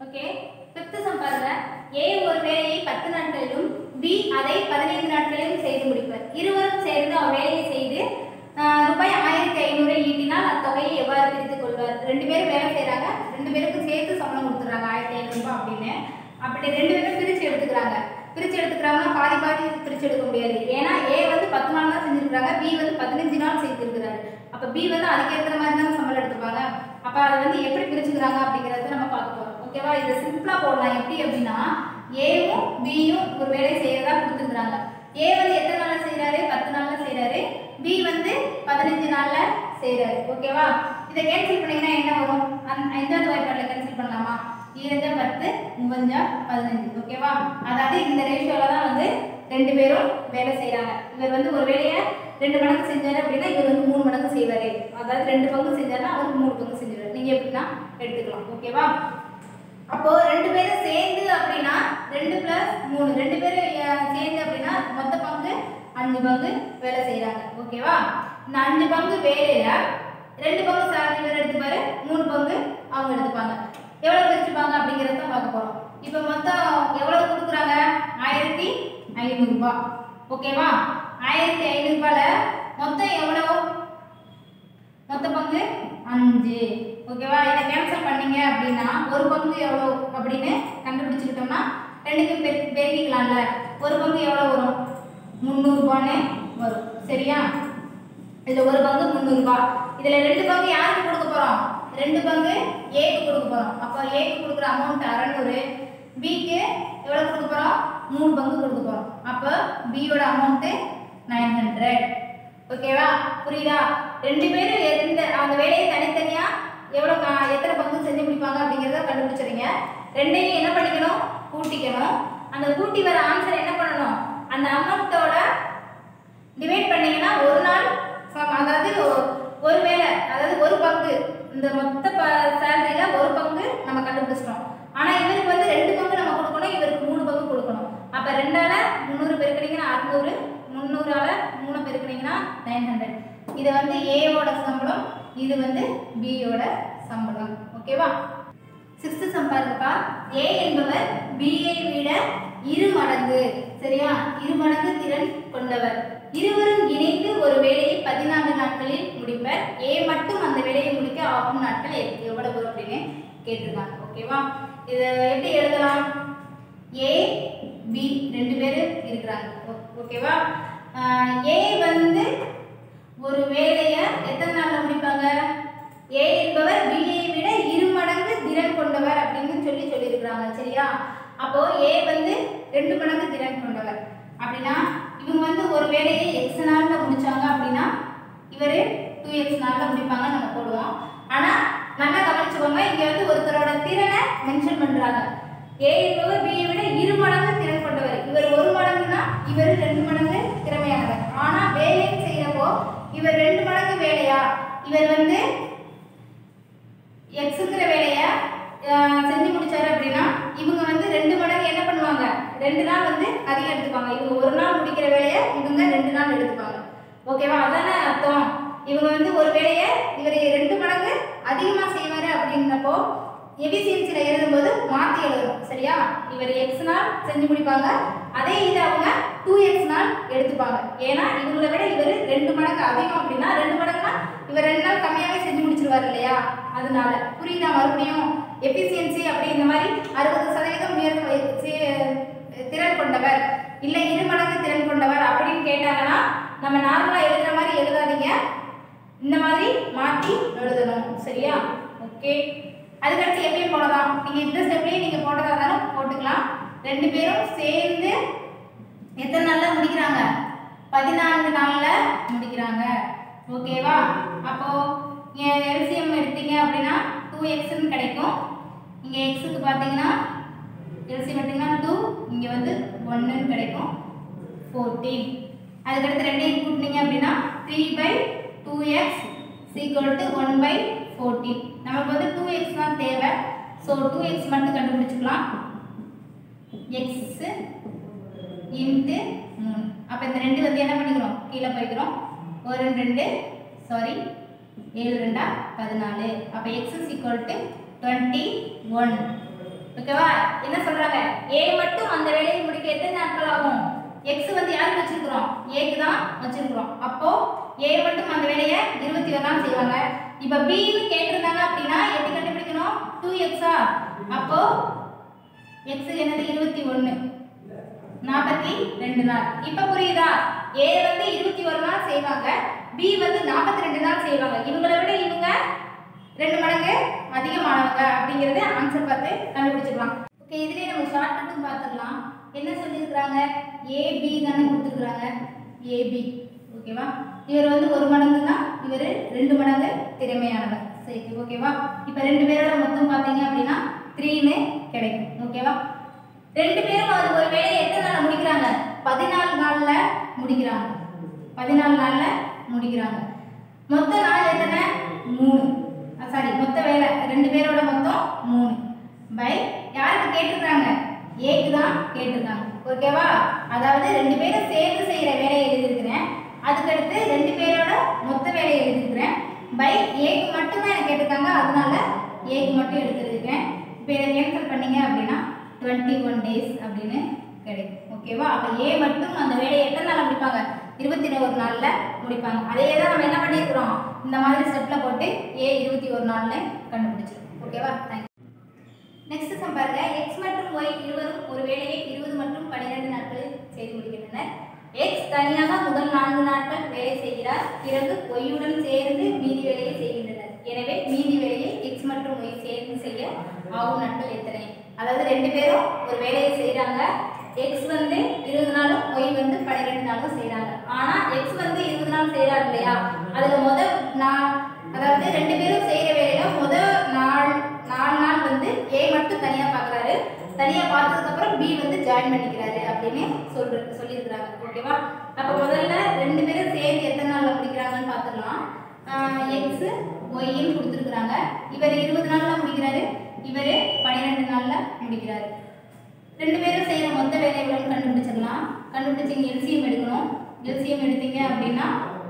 okay fifth some பாருங்க ஏ ஒரு வேலையை பத்து நாட்களிலும் பி அதை பதினைந்து நாட்களிலும் செய்து முடிப்பர் இருவரும் சேர்ந்து அவ்வேலையை செய்து ஆஹ், ரூபாய் ஆயிரத்தி ஐநூறை ஈட்டினால் அத்தொகையை எவ்வாறு பிரித்துக் கொள்வார் ரெண்டு பேரும் வேலை செய்றாங்க ரெண்டு பேருக்கும் சேர்த்து சம்பளம் கொடுத்துறாங்க ஆயிரத்தி ஐநூறுபா அப்படின்னு அப்படி ரெண்டு பேரும் பிரிச்சு எடுத்துக்கிறாங்க பிரிச்சு எடுத்துக்கிறாங்கன்னா பாதி பாதி பிரிச்சு எடுக்க முடியாது ஏன்னா ஏ வந்து பத்து நாள் தான் செஞ்சிருக்காங்க பி வந்து பதினஞ்சு நாள் செய்திருக்கிறாரு அப்ப பி வந்து அதுக்கு ஏற்ற மாதிரி தான் சம்பளம் எடுத்துப்பாங்க அப்ப அதை வந்து எப்படி பிரிச்சுக்கிறாங்க அப்படிங்கறத நம்ம பார்க்க போறோம் ஓகேவா இதை சிம்பிளா போடலாம் எப்படி அப்படின்னா ஏவும் பியும் ஒரு வேலை செய்யறதா கொடுத்துருக்காங்க ஏ வந்து எத்தனை நாள்ல செய்றாரு பத்து நாள்ல செய்றாரு பி வந்து பதினஞ்சு நாள்ல செய்றாரு ஓகேவா இதை கேன்சல் பண்ணீங்கன்னா என்ன வரும் அந்த ஐந்தாவது வாய்ப்பாட்டில் கேன்சல் பண்ணலாமா ஈரஞ்சா பத்து மூவஞ்சா பதினஞ்சு ஓகேவா அதாவது இந்த ரேஷியோல தான் வந்து ரெண்டு பேரும் வேலை செய்றாங்க இவர் வந்து ஒரு வேலையை ரெண்டு மடங்கு செஞ்சாரு அப்படின்னா இவர் வந்து மூணு மடங்கு செய்வாரு அதாவது ரெண்டு பங்கு செஞ்சாருன்னா அவருக்கு மூணு பங்கு செஞ்சுருவாரு நீங்க எப்படின்னா எடுத்துக்கலாம் ஓகேவா அப்போ ரெண்டு பேரும் சேர்ந்து அப்படின்னா ரெண்டு பிளஸ் மூணு ரெண்டு பேரும் அஹ், சேர்ந்து அப்படின்னா மொத்த பங்கு அஞ்சு பங்கு வேலை செய்றாங்க ஓகேவா இந்த அஞ்சு பங்கு வேலையில ரெண்டு பங்கு சார் இவர் எடுத்துப்பாரு மூணு பங்கு அவங்க எடுத்துப்பாங்க எவ்வளவு பிரிச்சுப்பாங்க அப்படிங்கறத தான் பார்க்க போறோம் இப்போ மொத்தம் எவ்வளவு கொடுக்குறாங்க ஆயிரத்தி ஐநூறுபா ஓகேவா ஆயிரத்தி ஐநூறுபால மொத்தம் எவ்வளவு மொத்த பங்கு அஞ்சு ஓகேவா இதை கேன்சல் பண்ணீங்க அப்படின்னா ஒரு பங்கு எவ்வளோ அப்படின்னு கண்டுபிடிச்சுக்கிட்டோம்னா ரெண்டுக்கும் பெரு பெருக்கிக்கலாம்ல ஒரு பங்கு எவ்வளோ வரும் முந்நூறுபான்னு வரும் சரியா இதில் ஒரு பங்கு முந்நூறுபா இதில் ரெண்டு பங்கு யாருக்கு கொடுக்க போகிறோம் ரெண்டு பங்கு ஏக்கு கொடுக்க போகிறோம் அப்போ ஏக்கு கொடுக்குற அமௌண்ட் அறநூறு பிக்கு எவ்வளோ கொடுக்க போகிறோம் மூணு பங்கு கொடுக்க போகிறோம் அப்போ பியோட அமௌண்ட்டு நைன் ஹண்ட்ரட் ஓகேவா புரியுதா ரெண்டு பேரும் எந்த அந்த வேலையை தனித்தனியா எவ்வளோ கா- எத்தனை பங்கு செஞ்சு முடிப்பாங்க அப்படிங்கிறத கண்டுபிடிச்சிருங்க ரெண்டையும் என்ன பண்ணிக்கணும் கூட்டிக்கணும் அந்த கூட்டி வர ஆன்சர் என்ன பண்ணணும் அந்த அமௌண்ட்டோட டிவைட் பண்ணீங்கன்னா ஒரு நாள் சம- அதாவது ஒ- ஒரு வேலை அதாவது ஒரு பங்கு இந்த மொத்த ப சேலரியில ஒரு பங்கு நம்ம கண்டுபிடிச்சிட்டோம் ஆனா இவருக்கு வந்து ரெண்டு பங்கு நம்ம கொடுக்கணும் இவருக்கு மூணு பங்கு கொடுக்கணும் அப்ப ரெண்டால முந்நூறு பெருக்கினீங்கன்னா அறுநூறு முந்நூறால மூணு பெருக்கினீங்கன்னா நைன் ஹண்ட்ரட் இது வந்து ஏயோட சம்பளம் இது வந்து பியோட சம்பளம் ஓகேவா சிக்ஸ்த் சம் பாருங்கப்பா ஏ என்பவர் பிஐ விட இரு மடங்கு சரியா இரு மடங்கு திறன் கொண்டவர் இருவரும் இணைந்து ஒரு வேலையை பதினான்கு நாட்களில் முடிப்பர் ஏ மட்டும் அந்த வேலையை முடிக்க ஆகும் நாட்கள் எவ்- எவ்வளவு அப்படின்னு கேட்டிருக்காங்க ஓகேவா இதை எப்படி எழுதலாம் ஏ பி ரெண்டு பேரும் இருக்கிறாங்க ஓ- ஓகேவா ஏ வந்து ஒரு வேலையை எத்தனை நாள்ல முடிப்பாங்க ஏ என்பவர் பிஏ விட இரு மடங்கு திறன் கொண்டவர் அப்படின்னு சொல்லி சொல்லியிருக்கிறாங்க சரியா அப்போ ஏ வந்து ரெண்டு மடங்கு திறன் கொண்டவர் அப்படின்னா இவங்க வந்து ஒரு வேலையை எக்ஸ் நாள்ல முடிச்சாங்க அப்படின்னா இவர் டூ எக்ஸ் நாள்ல முடிப்பாங்க நம்ம போடுவோம் ஆனா நல்லா கவனிச்சுக்கோங்க இங்க வந்து ஒருத்தரோட திறனை மென்ஷன் பண்றாங்க ஏ என்பவர் பிஏ விட இரு மடங்கு திறன் கொண்டவர் இவர் ஒரு மடங்குனா இவர் ரெண்டு மடங்கு திறமையானவர் ஆனா வேலைன்னு செய்யறப்போ இவர் ரெண்டு மடங்கு வேலையா இவர் வந்து எக்ஸுங்கிற வேலையை அஹ், செஞ்சு முடிச்சாரு அப்படின்னா இவங்க வந்து ரெண்டு மடங்கு என்ன பண்ணுவாங்க ரெண்டு நாள் வந்து அதிகம் எடுத்துப்பாங்க இவங்க ஒரு நாள் முடிக்கிற வேலையை இவங்க ரெண்டு நாள் எடுத்துப்பாங்க ஓகேவா அதானே அர்த்தம் இவங்க வந்து ஒரு வேலையை இவர் ரெண்டு மடங்கு அதிகமாக செய்வாரு அப்படின்னப்போ எஃபிசியன்சியில் எழுதும்போது மாற்றி எழுதணும் சரியா இவர் எக்ஸ் நாள் செஞ்சு முடிப்பாங்க அதே இது அவங்க டூ எக்ஸ் நாள் எடுத்துப்பாங்க ஏன்னா இவங்களை விட இவர் ரெண்டு மடங்கு அதிகம் அப்படின்னா ரெண்டு மடங்குனா இவர் ரெண்டு நாள் கம்மியாகவே செஞ்சு முடிச்சிருவாரு இல்லையா அதனால புரியுதா மறுபடியும் எஃபிசியன்சி அப்படி இந்த மாதிரி அறுபது சதவீதம் உயர்ந்த சி- திறன் கொண்டவர் இல்லை இரு மடங்கு திறன் கொண்டவர் அப்படின்னு கேட்டாங்கன்னா நம்ம நார்மலாக எழுதுற மாதிரி எழுதாதீங்க இந்த மாதிரி மாற்றி எழுதணும் சரியா ஓகே அதுக்கடுத்து எப்பயும் போடலாம் நீங்கள் இந்த ஸ்டெப்லேயே நீங்கள் போட்டதா இருந்தாலும் போட்டுக்கலாம் ரெண்டு பேரும் சேர்ந்து எத்தனை நாளில் முடிக்கிறாங்க பதினான்கு நாளில் முடிக்கிறாங்க ஓகேவா அப்போ எல்சிஎம் எடுத்தீங்க அப்படின்னா டூ எக்ஸ்ன்னு கிடைக்கும் இங்கே எக்ஸுக்கு பார்த்தீங்கன்னா எல்சிஎம் எடுத்தீங்கன்னா டூ இங்கே வந்து ஒன்றுன்னு கிடைக்கும் ஃபோர்டீன் அதுக்கடுத்து ரெண்டையும் கூட்டினீங்க அப்படின்னா three by two X equal to one by fourteen நமக்கு வந்து டூ எக்ஸ் தான் தேவை ஸோ டூ எக்ஸ் மட்டும் கண்டுபிடிச்சிக்கலாம் எக்ஸ் இன்ட்டு மூணு அப்போ இந்த ரெண்டு வந்து என்ன பண்ணிக்கிறோம் கீழே போய்க்கிறோம் ஒரு ரெண்டு ரெண்டு சாரி ஏழு ரெண்டா பதினாலு அப்போ X is equal to twenty one ஓகேவா என்ன சொல்றாங்க ஏ மட்டும் அந்த வேலையை முடிக்க எத்தனை நாட்கள் ஆகும் எக்ஸ் வந்து யாருக்கு வச்சிருக்கிறோம் ஏக்கு தான் வச்சிருக்கிறோம் அப்போ ஏ மட்டும் அந்த வேலையை இருபத்தி ஒரு நாள் செய்வாங்க இப்போ பின்னு கேட்டிருந்தாங்க அப்படின்னா எப்படி கண்டுபிடிக்கணும் டூ எக்ஸா அப்போ எக்ஸ் என்னது இருபத்தி ஒன்று நாற்பத்தி ரெண்டு நாள் இப்போ புரியுதா ஏ வந்து இருபத்தி ஒரு நாள் செய்வாங்க பி வந்து நாற்பத்தி ரெண்டு நாள் செய்வாங்க இவங்களை விட இவங்க ரெண்டு மடங்கு அதிகமானவங்க அப்படிங்கறது ஆன்சர் பார்த்து கண்டுபிடிச்சிடலாம் ஓகே இதுலயே நம்ம ஷார்ட் கட்டும் பார்த்துடலாம் என்ன சொல்லியிருக்கிறாங்க ஏபி தானே கொடுத்துருக்குறாங்க ஏபி ஓகேவா இவர் வந்து ஒரு மடங்குனா இவர் ரெண்டு மடங்கு திறமையானவர் சரி ஓகேவா இப்போ ரெண்டு பேரோட மொத்தம் பார்த்தீங்க அப்படின்னா த்ரீன்னு கிடைக்கும் ஓகேவா ரெண்டு பேரும் அது ஒரு வேலையை எத்தனை நாள் முடிக்கிறாங்க பதினாலு நாள்ல முடிக்கிறாங்க பதினாலு நாள்ல முடிக்கிறாங்க மொத்த நாள் எத்தனை மூணு சாரி மொத்த வேலை ரெண்டு பேரோட மொத்தம் மூணு பை யாருக்கு கேட்டிருக்காங்க ஏக்கு தான் கேட்டிருக்காங்க ஓகேவா அதாவது ரெண்டு பேரும் சேர்ந்து செய்யற வேலையை எழுதியிருக்கிறேன் அதுக்கடுத்து ரெண்டு பேரோட மொத்த வேலையை எழுதியிருக்கிறேன் பை ஏக்கு மட்டும் தான் எனக்கு கேட்டிருக்காங்க அதனால ஏக்கு மட்டும் எடுத்துருக்கேன் இப்போ இதை கேன்சல் பண்ணீங்க அப்படின்னா டுவெண்ட்டி ஒன் டேஸ் அப்படின்னு கிடைக்கும் ஓகேவா அப்போ ஏ மட்டும் அந்த வேலையை எத்தனை நாள் முடிப்பாங்க இருபத்தி ஒரு நாளில் முடிப்பாங்க அதே தான் நம்ம என்ன பண்ணியிருக்கிறோம் இந்த மாதிரி ஸ்டெப்பில் போட்டு ஏ இருபத்தி ஒரு நாளில் கண்டுபிடிச்சிருக்கோம் ஓகேவா தேங்க்யூ நெக்ஸ்ட் சம் பாருங்க எக்ஸ் மற்றும் ஒய் இருவரும் ஒரு வேலையை இருபது மற்றும் பன்னிரெண்டு நாட்களில் செய்து முடிக்கின்றனர் எக்ஸ் தனியாக முதல் நான்கு நாட்கள் வேலை செய்கிறார் பிறகு ஒய்யுடன் சேர்ந்து மீதி வேலையை செய்கின்றனர் எனவே மீதி வேலையை எக்ஸ் மற்றும் ஒய் சேர்ந்து செய்ய ஆகும் நாட்கள் எத்தனை அதாவது ரெண்டு பேரும் ஒரு வேலையை செய்கிறாங்க எக்ஸ் வந்து இருபது நாளும் ஒய் வந்து பன்னிரெண்டு நாளும் செய்கிறாங்க ஆனால் எக்ஸ் வந்து இருபது நாள் செய்கிறாரு இல்லையா அதில் முத நாள் அதாவது ரெண்டு பேரும் செய்கிற வேலையில முத நாள் நாலு நாள் வந்து ஏ மட்டும் தனியாக பார்க்குறாரு தனியாக பார்த்ததுக்கப்புறம் பி வந்து ஜாயின் பண்ணிக்கிறாரு அப்படின்னு சொல்ற சொல்லியிருக்கிறாங்க ஓகேவா அப்போ முதல்ல ரெண்டு பேரும் சேர்ந்து எத்தனை நாளில் முடிக்கிறாங்கன்னு பார்த்துக்கலாம் எக்ஸ் ஒய்ன்னு கொடுத்துருக்குறாங்க இவர் இருபது நாளில் முடிக்கிறாரு இவர் பன்னிரெண்டு நாளில் முடிக்கிறாரு ரெண்டு பேரும் செய்கிற மொத்த வேலை எவ்வளோன்னு கண்டுபிடிச்சிடலாம் கண்டுபிடிச்சி இங்கே எல்சிஎம் எடுக்கணும் எல்சிஎம் எடுத்தீங்க அப்படின்னா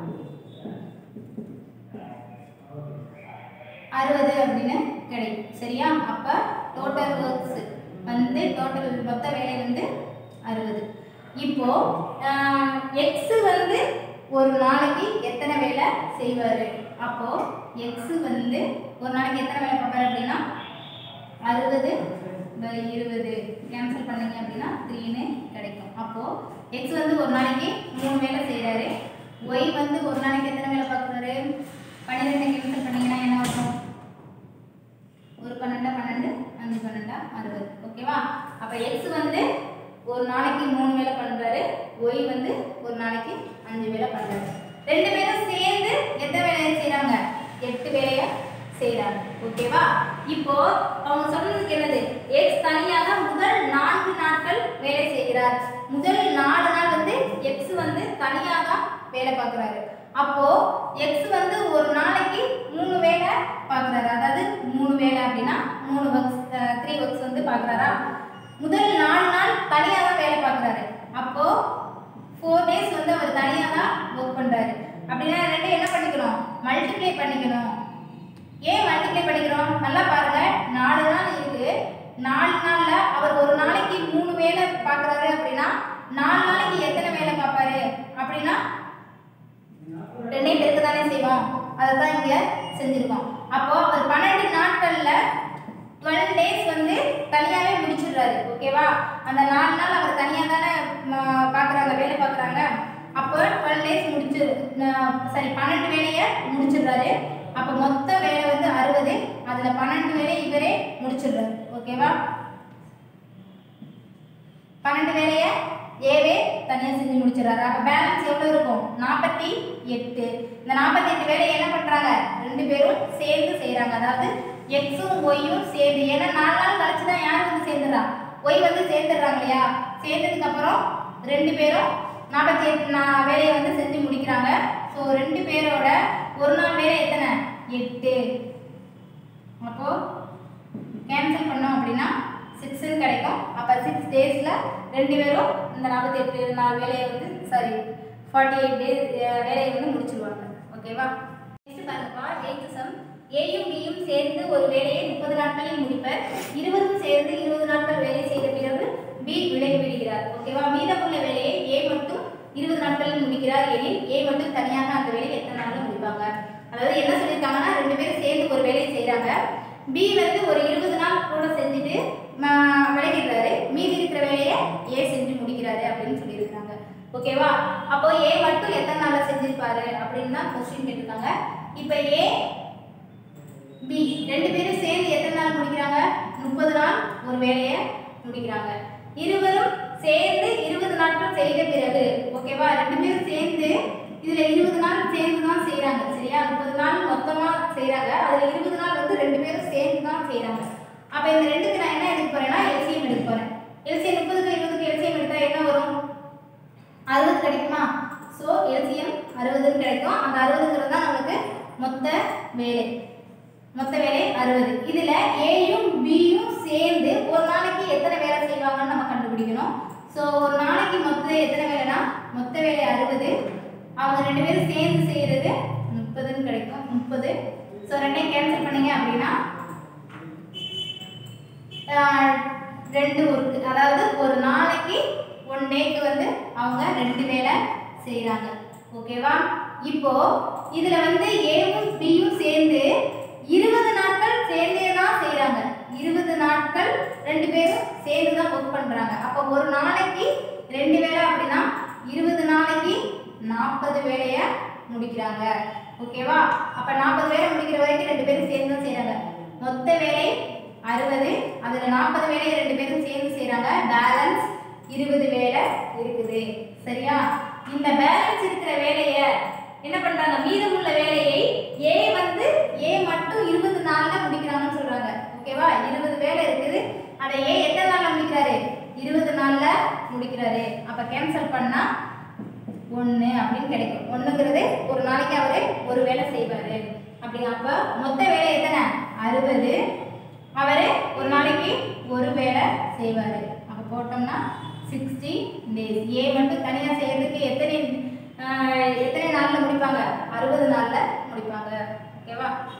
அறுபது அப்படின்னு கிடைக்கும் சரியா அப்போ டோட்டல் ஒர்க்ஸ் வந்து டோட்டல் மொத்த வேலை வந்து அறுபது இப்போ எக்ஸ் வந்து ஒரு நாளைக்கு எத்தனை வேலை செய்வார் அப்போ எக்ஸ் வந்து ஒரு நாளைக்கு எத்தனை வேலை பார்ப்பாரு அப்படின்னா அறுபது பை இருபது கேன்சல் பண்ணீங்க அப்படின்னா த்ரீன்னு கிடைக்கும் அப்போது எக்ஸ் வந்து ஒரு நாளைக்கு மூணு வேலை செய்கிறாரு ஒய் வந்து ஒரு நாளைக்கு எத்தனை வேலை பார்க்குறாரு பன்னிரெண்டு கேன்சல் பண்ணீங்கன்னா என்ன ஆகும் ஒரு பன்னெண்டா பன்னெண்டு அஞ்சு பன்னெண்டா அறுபது ஓகேவா அப்போ எக்ஸ் வந்து ஒரு நாளைக்கு மூணு வேலை பண்ணுறாரு ஒய் வந்து ஒரு நாளைக்கு அஞ்சு வேலை பண்ணுறாரு ரெண்டு பேரும் சேர்ந்து எத்தனை வேலையை செய்கிறாங்க எட்டு வேலையை செய்கிறாங்க ஓகேவா இப்போ அவங்க சொன்னதுக்கு என்னது எக்ஸ் தனியாக முதல் நான்கு நாட்கள் வேலை செய்கிறார் முதல் நாலு நாள் வந்து எக்ஸ் வந்து தனியாக தான் வேலை பார்க்குறாரு அப்போ எக்ஸ் வந்து ஒரு நாளைக்கு மூணு வேலை பார்க்குறாரு அதாவது மூணு வேலை அப்படின்னா மூணு ஒர்க்ஸ் த்ரீ ஒர்க்ஸ் வந்து பார்க்குறாரா முதல் நாலு நாள் தனியாக தான் வேலை பார்க்குறாரு அப்போ ஃபோர் டேஸ் வந்து அவர் தனியாக தான் ஒர்க் பண்ணுறாரு அப்படின்னா ரெண்டு என்ன பண்ணிக்கணும் மல்டிப்ளை பண்ணிக்கணும் ஏன் மல்டிப்ளை பண்ணிக்கிறோம் நல்லா பாருங்க நாலு நாள் இருக்கு நாலு நாள்ல அவர் ஒரு நாளைக்கு மூணு வேலை பார்க்குறாரு அப்படின்னா நாலு நாளைக்கு எத்தனை வேலை பார்ப்பாரு அப்படின்னா ரெண்டையும் பெருக்க தானே செய்வோம் அதை தான் இங்கே செஞ்சுருக்கோம் அப்போ அவர் பன்னெண்டு நாட்களில் டுவெல் டேஸ் வந்து தனியாகவே முடிச்சிடுறாரு ஓகேவா அந்த நாலு நாள் அவர் தனியாக தானே பார்க்குறாங்க வேலை பார்க்குறாங்க அப்போ டுவெல் டேஸ் முடிச்சு ந- சரி பன்னெண்டு வேலையை முடிச்சிடுறாரு அப்போ மொத்த வேலை வந்து அறுபது அதில் பன்னெண்டு வேலையை இவரே முடிச்சிடுறாரு ஓகேவா பன்னெண்டு வேலையை ஏவே தனியாக செஞ்சு முடிச்சிடறாரு அப்போ பேலன்ஸ் எவ்வளோ இருக்கும் நாற்பத்தி எட்டு இந்த நாற்பத்தி எட்டு வேலையை என்ன பண்ணுறாங்க ரெண்டு பேரும் சேர்ந்து செய்கிறாங்க அதாவது எக்ஸும் ஒய்யும் சேர்ந்து ஏன்னா நாலு நாள் கழிச்சு தான் யார் வந்து சேர்ந்துடுறா ஒய் வந்து சேர்ந்துடுறாங்க இல்லையா சேர்ந்ததுக்கு அப்புறம் ரெண்டு பேரும் நாற்பத்தி எட்டு நா வேலையை வந்து செஞ்சு முடிக்கிறாங்க ஸோ ரெண்டு பேரோட ஒரு நாள் வேலை எத்தனை எட்டு அப்போ கேன்சல் பண்ணோம் அப்படின்னா சிக்ஸ்ன்னு கிடைக்கும் அப்போ சிக்ஸ் டேஸில் ரெண்டு பேரும் இந்த நாற்பத்தி எட்டு நாள் வேலையை வந்து சாரி ஃபார்ட்டி எயிட் டேஸ் வேலையை வந்து முடிச்சிருவாங்க ஓகேவா நெக்ஸ்ட் பாருங்கப்பா எயித்து சம் ஏயும் பியும் சேர்ந்து ஒரு வேலையை முப்பது நாட்களில் முடிப்பர் இருவரும் சேர்ந்து இருபது நாட்கள் வேலை செய்த பிறகு பி விலகி விடுகிறார் ஓகேவா மீதமுள்ள வேலையை ஏ மட்டும் இருபது நாட்களில் முடிக்கிறார் எனில் ஏ மட்டும் தனியாக அந்த வேலையை எத்தனை நாளில் முடிப்பாங்க அதாவது என்ன சொல்லியிருக்காங்கன்னா ரெண்டு பேரும் சேர்ந்து ஒரு வேலையை செய்கிறாங்க பி வந்து ஒரு இருபது நாள் கூட செஞ்சுட்டு ம- விலகிடுறாரு மீதி இருக்கிற வேலையை ஏ செஞ்சு முடிக்கிறாரு அப்படின்னு சொல்லியிருக்காங்க ஓகேவா அப்போ ஏ மட்டும் எத்தனை நாள்ல செஞ்சிருப்பாரு அப்படின்னு தான் கொஸ்டின் கேட்டிருக்காங்க இப்போ ஏ பி ரெண்டு பேரும் சேர்ந்து எத்தனை நாள் முடிக்கிறாங்க முப்பது நாள் ஒரு வேலையை முடிக்கிறாங்க இருவரும் சேர்ந்து இருபது நாட்கள் செய்த பிறகு ஓகேவா ரெண்டு பேரும் சேர்ந்து இதுல இருபது நாள் சேர்ந்து தான் செய்றாங்க சரியா முப்பது நாள் மொத்தமா செய்றாங்க அதுல இருபது நாள் வந்து ரெண்டு பேரும் சேர்ந்து தான் செய்றாங்க அப்ப இந்த ரெண்டுக்கு நான் என்ன எடுக்க போறேன்னா எல்சிஎம் எடுக்க போறேன் எல்சிஎம் முப்பதுக்கு இருபதுக்கு எல்சிஎம் எடுத்தா என்ன வரும் அறுபது கிடைக்குமா ஸோ எல்சிஎம் அறுபதுன்னு கிடைக்கும் அந்த அறுபதுங்கிறது தான் நமக்கு மொத்த வேலை மொத்த வேலை அறுபது இதுல ஏயும் பியும் சேர்ந்து ஒரு நாளைக்கு எத்தனை வேலை செய்வாங்கன்னு நம்ம கண்டுபிடிக்கணும் ஸோ ஒரு நாளைக்கு மொத்த எத்தனை வேலைனா மொத்த வேலை அறுபது அவங்க ரெண்டு பேரும் சேர்ந்து செய்யறது முப்பதுன்னு கிடைக்கும் முப்பது ஸோ ரெண்டையும் கேன்சல் பண்ணீங்க அப்படின்னா ஆஹ், ரெண்டு ஒர்க்கு அதாவது ஒரு நாளைக்கு ஒன் டேக்கு வந்து அவங்க ரெண்டு வேலை செய்கிறாங்க ஓகேவா இப்போ இதுல வந்து ஏவும் பியும் சேர்ந்து இருபது நாட்கள் சேர்ந்தே தான் செய்கிறாங்க இருபது நாட்கள் ரெண்டு பேரும் சேர்ந்து தான் ஒர்க் பண்ணுறாங்க அப்போ ஒரு நாளைக்கு ரெண்டு வேலை அப்படின்னா இருபது நாளைக்கு நாற்பது வேலையை முடிக்கிறாங்க ஓகேவா அப்போ நாற்பது வேலை முடிக்கிற வரைக்கும் ரெண்டு பேரும் சேர்ந்து தான் செய்கிறாங்க மொத்த வேலை அறுபது அதில் நாற்பது வேலையை ரெண்டு பேரும் சேர்ந்து செய்கிறாங்க பேலன்ஸ் இருபது வேலை இருக்குது சரியா இந்த பேலன்ஸ் இருக்கிற வேலையை என்ன பண்றாங்க மீதமுள்ள வேலையை ஏ வந்து ஏ மட்டும் இருபது நாள்ல முடிக்கிறாங்கன்னு சொல்றாங்க ஓகேவா இருபது வேலை இருக்குது அதை ஏ எத்தனை நாள்ல முடிக்கிறாரு இருபது நாள்ல முடிக்கிறாரு அப்ப கேன்சல் பண்ணா ஒன்று அப்படின்னு கிடைக்கும் ஒன்றுங்கிறது ஒரு நாளைக்கு அவர் ஒரு வேலை செய்வார் அப்படி அப்போ மொத்த வேலை எத்தனை அறுபது அவர் ஒரு நாளைக்கு ஒரு வேலை செய்வார் அப்போ போட்டோம்னா சிக்ஸ்டி டேஸ் ஏ மட்டும் தனியாக செய்யறதுக்கு எத்தனை ஆஹ், எத்தனை நாளில் முடிப்பாங்க அறுபது நாளில் முடிப்பாங்க ஓகேவா